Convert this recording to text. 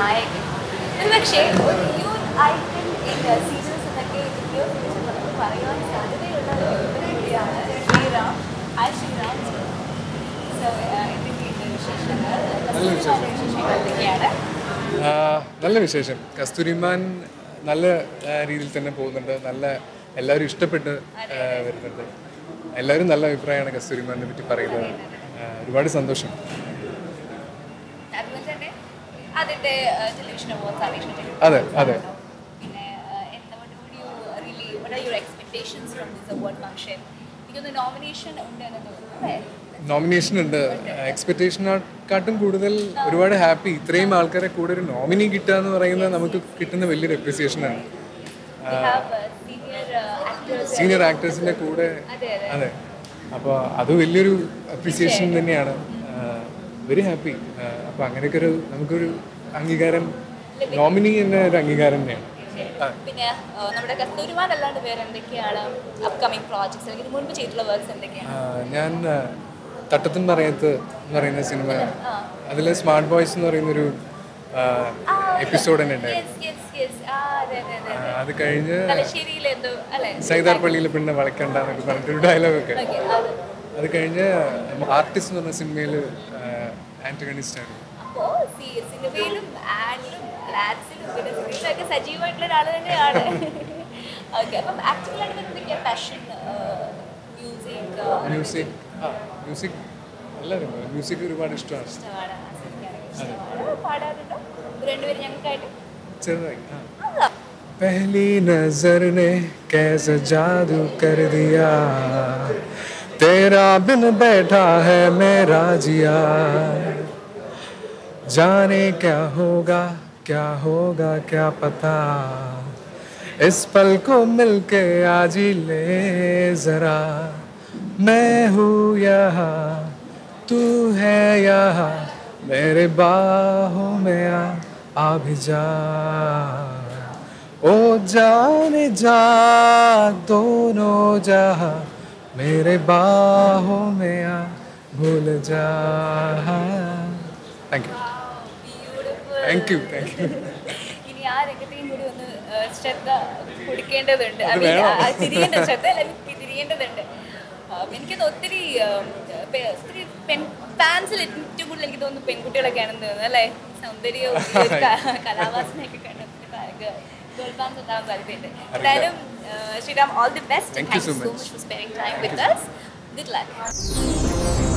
നായകൻ ഒരുപക്ഷെ ഒരു യൂത്ത് ഐക്കൺ ഇൻ സീരീസ് എന്നൊക്കെ ഇന്ത്യ ഫ്യൂച്ചർ നമുക്ക് പറയുവാൻ സാധ്യതയുള്ള ഒരു വ്യക്തിയാണ് ശ്രീറാം ആ ശ്രീറാം സോ എന്തൊക്കെയുണ്ട് വിശേഷങ്ങൾ കസ്തൂരിമാരുടെ വിശേഷങ്ങൾ എന്തൊക്കെയാണ് ആ, നല്ല വിശേഷം കസ്തൂരിമാൻ നല്ല ആ, രീതിയിൽ തന്നെ പോകുന്നുണ്ട് നല്ല എല്ലാവരും ഇഷ്ടപ്പെട്ട് ആ, വരുന്നുണ്ട് എല്ലാവരും നല്ല അഭിപ്രായമാണ് കസ്തൂരിമാനെ പറ്റി പറയുന്നത് ആ, ഒരുപാട് സന്തോഷം അതുപോലെ തന്നെ അതിന്റെ ടെലിവിഷൻ അവാർഡ്സ് ആവേശത്തിൽ അതെ അതെ പിന്നെ uh, എന്താ what would you really what are your expectations from this award function എനിക്കൊന്ന് നോമിനേഷൻ ഉണ്ട് എന്ന് തോന്നുന്നു അല്ലേ നോമിനേഷൻ ഉണ്ട് എക്സ്പെക്ടേഷനെക്കാട്ടും കൂടുതൽ ഒരുപാട് ഹാപ്പി ഇത്രയും ആൾക്കാരെ കൂടെ ഒരു നോമിനി കിട്ടുക എന്ന് പറയുന്നത് നമുക്ക് കിട്ടുന്ന വലിയൊരു അപ്രിസിയേഷനാണ് We have uh, senior uh, actors senior ആക്ടേഴ്സിൻ്റെ കൂടെ അതെ അതെ അതെ അപ്പോൾ അത് വലിയൊരു അപ്രിസിയേഷൻ തന്നെയാണ് വെരി ഹാപ്പി അപ്പോൾ അങ്ങനെയൊക്കെ ഒരു നമുക്കൊരു അംഗീകാരം നോമിനി എന്ന ഒരു അംഗീകാരം തന്നെയാണ് ആ. പിന്നെ uh, നമ്മുടെ കസ്തൂരിമാൻ അല്ലാണ്ട് വേറെ എന്തൊക്കെയാണ് അപ്കമിങ് പ്രോജക്ട്സ് അല്ലെങ്കിൽ ഇതിന് മുൻപ് ചെയ്തിട്ടുള്ള വർക്ക്സ് എന്തൊക്കെയാണ് ആ, ഞാൻ ആ, തട്ടത്തിൻ പറയത്ത് എന്ന് പറയുന്ന സിനിമ അതിൽ സ്മാർട്ട് ബോയ്സ് എന്ന് പറയുന്നൊരു എപ്പിസോഡ് തന്നെ ഉണ്ടായിരുന്നു യെസ് യെസ് യെസ് ആ അതെ അതെ അതെ ആ, അത് കഴിഞ്ഞ് തലശ്ശേരിയിൽ എന്തോ അല്ലേ സൈതാർ പള്ളിയിൽ പിന്നെ വളക്കണ്ട എന്നൊക്കെ പറഞ്ഞിട്ടൊരു ഡയലോഗൊക്കെ ഓക്കെ അത് അത് കഴിഞ്ഞ് ആർട്ടിസ്റ്റ് എന്ന് പറഞ്ഞ സിനിമയിൽ ആന്റഗണിസ്റ്റ് ആയിരുന്നു അപ്പോ സി- സിനിമയിലും ആഡിലും ആഡ്സിലും പിന്നെ സിനിമയിലൊക്കെ സജീവമായിട്ടുള്ള ഒരാൾ തന്നെയാണ് ഓക്കെ അപ്പം ആക്ച്വലായിട്ട് എന്തൊക്കെയാ പാഷൻ മ്യൂസിക് മ്യൂസിക് ആ മ്യൂസിക് എല്ലാവരും മ്യൂസിക് ഒരുപാട് ഇഷ്ടമാണ് ഇഷ്ടമാണ് ആസ്വദിക്കാനൊക്കെ ഇഷ്ടമാണ് പാടാറുണ്ടോ രണ്ടുപേരും ഞങ്ങൾക്കായിട്ട് ചെറുതായി ആ पहली नजर ने कैसा जादू कर दिया तेरा बिन बैठा है मेरा जिया जाने क्या होगा क्या होगा क्या पता इस पल को मिलके आज ही ले जरा मैं हूँ यहाँ तू है यहाँ मेरे बाहों में आ आ भी जा ओ जाने जा दोनों जहाँ मेरे बाहों में आ भूल जा thank you beautiful thank you thank you ഇനി ആ രംഗത്തെയും കൂടി ഒന്ന് ആ, ശ്രദ്ധ കൊടുക്കേണ്ടതുണ്ട് I അത് mean, വേണോ? ആ, തിരിയേണ്ട ശ്രദ്ധ അല്ല തിരിയേണ്ടതുണ്ട് ആ, എനിക്കൊന്ന് ഒത്തിരി ആ, പെ- ഒത്തിരി പെൺ ഫാൻസിൽ ഏറ്റവും കൂടുതൽ എനിക്ക് തോന്നുന്നു പെൺകുട്ടികളൊക്കെയാണെന്ന് തോന്നുന്നു അല്ലേ സൗന്ദര്യവും ഈ ഒരു ക- കലാവാസനയൊക്കെ കണ്ട് ഗേൾ ഫാൻസ് ഉണ്ടാവാൻ സാധ്യതയുണ്ട് എന്തായാലും ആ, Sreeram all the best Thank you thank you so so much. Much for spending time with us good luck